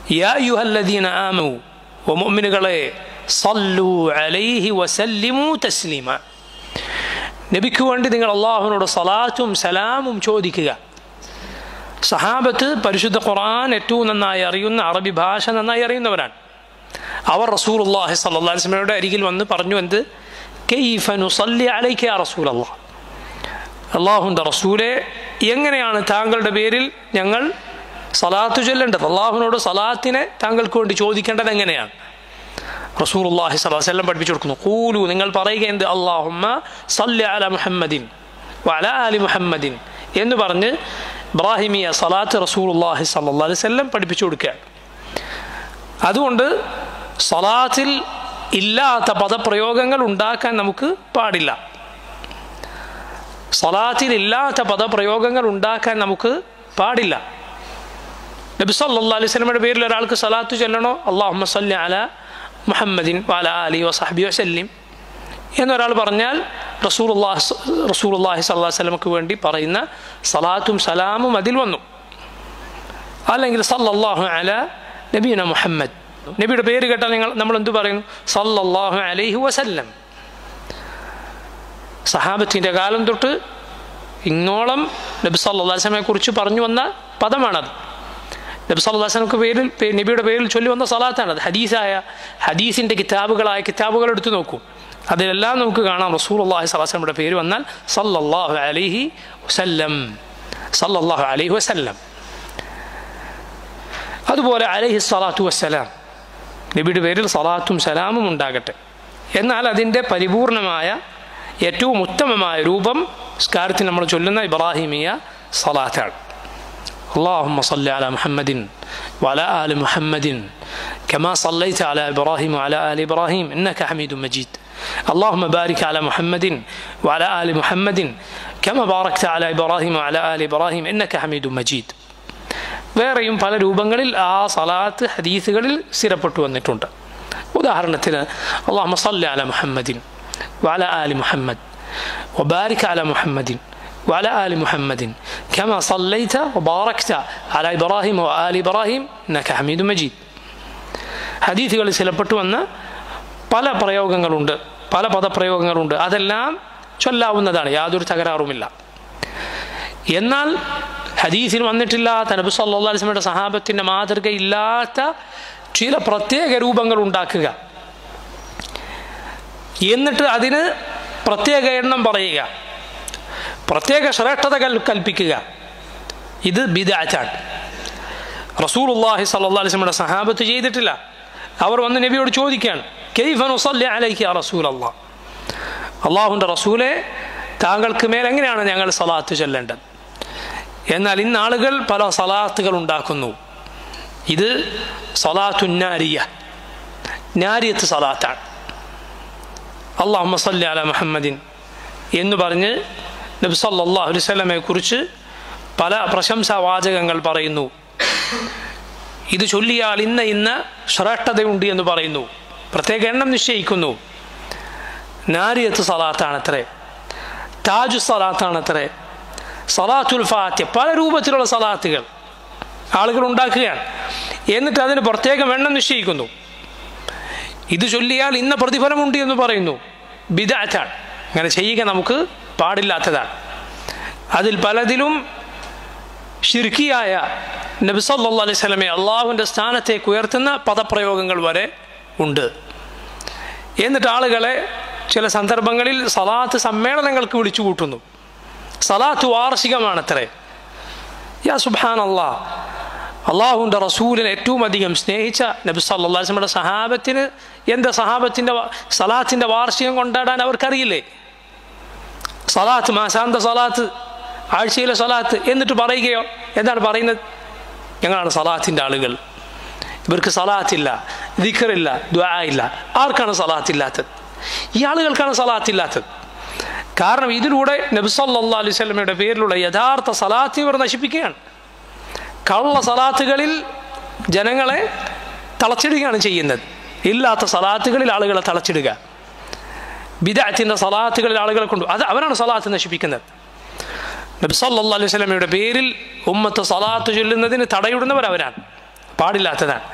യാ യുഹല്ലദീന ആമു ഓ മുഅ്മിനുകളെ സല്ലു അലൈഹി വസല്ലിമു തസ്ലീമ നബിക്ക് വേണ്ടി നിങ്ങൾ അള്ളാഹുവിനോട് സലാത്തും സലാമും ചോദിക്കുക സഹാബത്ത് പരിശുദ്ധ ഖുർആൻ ഏറ്റവും നന്നായി അറിയുന്ന അറബി ഭാഷ നന്നായി അറിയുന്നവരാണ് അവർ റസൂൽ അള്ളാഹി സല്ലാ വസ്ലമയുടെ അരികിൽ വന്ന് പറഞ്ഞു എന്ത് കെയ്ഫനു സല്ലി അലൈക്ക റസൂൽ അള്ളാഹ് അള്ളാഹുൻ്റെ റസൂലെ എങ്ങനെയാണ് താങ്കളുടെ പേരിൽ ഞങ്ങൾ സലാത്ത് ചൊല്ലേണ്ടത് അള്ളാഹുവിനോട് സലാത്തിനെ താങ്കൾക്ക് വേണ്ടി ചോദിക്കേണ്ടത് എങ്ങനെയാണ് റസൂൽ അള്ളാഹി സ്വലം പഠിപ്പിച്ചു കൊടുക്കുന്നു കൂലു നിങ്ങൾ പറയുക എന്ത് അള്ളാഹുമ്മ സല്ലി അല മുഹമ്മദിൻ വല അലി മുഹമ്മദിൻ എന്ന് പറഞ്ഞ് ഇബ്രാഹിമിയ സലാത്ത് റസൂൽ അള്ളാഹി സല്ലാ അലൈഹി സ്വല്ലം പഠിപ്പിച്ചു കൊടുക്കുകയാണ് അതുകൊണ്ട് സലാത്തിൽ ഇല്ലാത്ത പദപ്രയോഗങ്ങൾ ഉണ്ടാക്കാൻ നമുക്ക് പാടില്ല സലാത്തിൽ ഇല്ലാത്ത പദപ്രയോഗങ്ങൾ ഉണ്ടാക്കാൻ നമുക്ക് പാടില്ല നബി സല്ലാ അലൈഹി സ്വലമയുടെ പേരിൽ ഒരാൾക്ക് സലാത്ത് ചൊല്ലണോ അള്ളാഹു സല്ലി അല മുഹമ്മദിൻ വാല അലി വസഹബി വസല്ലിം എന്നൊരാൾ പറഞ്ഞാൽ റസൂൽ അള്ളാഹ് റസൂൽ അള്ളാഹി സല്ലാ വല്ലമക്ക് വേണ്ടി പറയുന്ന സലാത്തും സലാമും അതിൽ വന്നു അല്ലെങ്കിൽ സല്ലല്ലാഹു അല നബീന മുഹമ്മദ് നബിയുടെ പേര് കേട്ടാൽ നിങ്ങൾ നമ്മൾ എന്തു പറയുന്നു സല്ലല്ലാഹു അലൈഹി വസല്ലം സഹാബത്തിൻ്റെ കാലം തൊട്ട് ഇങ്ങോളം നബി സല്ലാസ്ലമെ കുറിച്ച് പറഞ്ഞു വന്ന പദമാണത് നബി സല്ലാസ്ലമക്ക് പേരിൽ നബിയുടെ പേരിൽ ചൊല്ലി വന്ന സലാത്താണത് ഹദീസായ ഹദീസിൻ്റെ കിതാബുകളായ കിതാബുകൾ എടുത്തു നോക്കൂ അതിലെല്ലാം നമുക്ക് കാണാം റസൂൽ അള്ളാഹി സ്വലാസ്ലമിയുടെ പേര് വന്നാൽ സല്ലല്ലാഹു അലൈഹി വസല്ലം സല്ലല്ലാഹു അലൈഹി വസല്ലം അതുപോലെ അലൈഹി സ്വലാത്തു വസ്സലാം നബിയുടെ പേരിൽ സലാത്തും സലാമും ഉണ്ടാകട്ടെ എന്നാൽ അതിൻ്റെ പരിപൂർണമായ ഏറ്റവും ഉത്തമമായ രൂപം സ്കാരത്തിൽ നമ്മൾ ചൊല്ലുന്ന ഇബ്രാഹിമിയ സലാത്താണ് اللهم صل على محمد وعلى آل محمد كما صليت على إبراهيم وعلى آل إبراهيم إنك حميد مجيد اللهم بارك على محمد وعلى آل محمد كما باركت على إبراهيم وعلى آل إبراهيم إنك حميد مجيد വേറെയും പല രൂപങ്ങളിൽ ആ സലാത്ത് ഹദീസുകളിൽ സ്ഥിരപ്പെട്ടു വന്നിട്ടുണ്ട് ഉദാഹരണത്തിന് അള്ളാഹു സല്ല അല മുഹമ്മദിൻ വല ആലി മുഹമ്മദ് وبارك على محمد وعلى آل محمد كما صليت وباركت على إبراهيم وآل إبراهيم إنك حميد مجيد ഹദീസുകളിൽ സ്ഥിരപ്പെട്ടു വന്ന പല പ്രയോഗങ്ങളുണ്ട് പല പദപ്രയോഗങ്ങളുണ്ട് അതെല്ലാം ചൊല്ലാവുന്നതാണ് യാതൊരു തകരാറുമില്ല എന്നാൽ ഹദീസിൽ വന്നിട്ടില്ലാത്ത നബി സല്ലാ വസ്ലമയുടെ സഹാബത്തിൻ്റെ മാതൃക ഇല്ലാത്ത ചില പ്രത്യേക രൂപങ്ങൾ ഉണ്ടാക്കുക എന്നിട്ട് അതിന് പ്രത്യേക എണ്ണം പറയുക പ്രത്യേക ശ്രേഷ്ഠതകൾ കൽപ്പിക്കുക ഇത് ബിദാറ്റാണ് റസൂൽ അള്ളാഹി സല്ലാ വസ്ലമയുടെ സഹാബത്ത് ചെയ്തിട്ടില്ല അവർ വന്ന് നബിയോട് ചോദിക്കുകയാണ് കെയ്ഫനുസല്ലി അലൈക്ക് റസൂൽ അള്ളാഹ് അള്ളാഹുൻ്റെ റസൂലെ താങ്കൾക്ക് മേൽ എങ്ങനെയാണ് ഞങ്ങൾ സലാത്ത് ചൊല്ലേണ്ടത് എന്നാൽ ഇന്ന് ആളുകൾ പല സലാത്തുകൾ ഉണ്ടാക്കുന്നു ഇത് സലാത്തു നാരിയ നാരിയത്ത് സലാത്താണ് അള്ളാഹു മസല്ലി അല മുഹമ്മദിൻ എന്ന് പറഞ്ഞ് നബി സല്ലാഹു അലൈവല്ലമയെ കുറിച്ച് പല പ്രശംസാവാചകങ്ങൾ പറയുന്നു ഇത് ചൊല്ലിയാൽ ഇന്ന ഇന്ന ശ്രേഷ്ഠതയുണ്ട് എന്ന് പറയുന്നു പ്രത്യേക എണ്ണം നിശ്ചയിക്കുന്നു നാരിയത്ത് സലാത്താണത്രേ താജു സലാത്താണത്രേ സലാത്തുൽ ഫാത്യ പല രൂപത്തിലുള്ള സലാത്തുകൾ ആളുകൾ ഉണ്ടാക്കുകയാണ് എന്നിട്ട് അതിന് പ്രത്യേകം എണ്ണം നിശ്ചയിക്കുന്നു ഇത് ചൊല്ലിയാൽ ഇന്ന പ്രതിഫലമുണ്ട് എന്ന് പറയുന്നു ബിദാറ്റാണ് അങ്ങനെ ചെയ്യുക നമുക്ക് പാടില്ലാത്തതാണ് അതിൽ പലതിലും ഷിർക്കിയായ നബി സല്ലാ അലൈഹി സ്വലമെ അള്ളാഹുവിൻ്റെ സ്ഥാനത്തേക്ക് ഉയർത്തുന്ന പദപ്രയോഗങ്ങൾ വരെ ഉണ്ട് എന്നിട്ട് ആളുകളെ ചില സന്ദർഭങ്ങളിൽ സലാത്ത് സമ്മേളനങ്ങൾക്ക് വിളിച്ചു കൂട്ടുന്നു സലാത്ത് വാർഷികമാണത്രേ യാ സുബാൻ അള്ളാ അള്ളാഹുവിൻ്റെ റസൂലിനെ ഏറ്റവും അധികം സ്നേഹിച്ച നബി സല്ലാസ്മയുടെ സഹാബത്തിന് എന്താ സഹാബത്തിൻ്റെ സലാത്തിൻ്റെ വാർഷികം കൊണ്ടാടാൻ അവർക്കറിയില്ലേ സലാത്ത് മാസാന്ത സലാത്ത് ആഴ്ചയിലെ സലാത്ത് എന്നിട്ട് പറയുകയോ എന്താണ് പറയുന്നത് ഞങ്ങളാണ് സലാത്തിൻ്റെ ആളുകൾ ഇവർക്ക് സലാത്തില്ല ദിഖറില്ല ദ്വാ ഇല്ല ആർക്കാണ് സലാത്തില്ലാത്തത് ഈ ആളുകൾക്കാണ് സലാത്തില്ലാത്തത് കാരണം ഇതിലൂടെ നബ്സല്ലാ അലൈഹി സ്വലമയുടെ പേരിലുള്ള യഥാർത്ഥ സലാത്ത് ഇവർ നശിപ്പിക്കുകയാണ് കള്ള സലാത്തുകളിൽ ജനങ്ങളെ തളച്ചിടുകയാണ് ചെയ്യുന്നത് ഇല്ലാത്ത സലാത്തുകളിൽ ആളുകളെ തളച്ചിടുക ബിദാറ്റിൻ്റെ സലാത്തുകളിൽ ആളുകളെ കൊണ്ടു അത് അവരാണ് സലാത്ത് നശിപ്പിക്കുന്നത് നബി സല്ലാ അലൈഹി സ്വലമയുടെ പേരിൽ ഉമ്മത്ത് സലാത്ത് ചൊല്ലുന്നതിന് തടയിടുന്നവർ അവരാണ് പാടില്ലാത്തതാണ്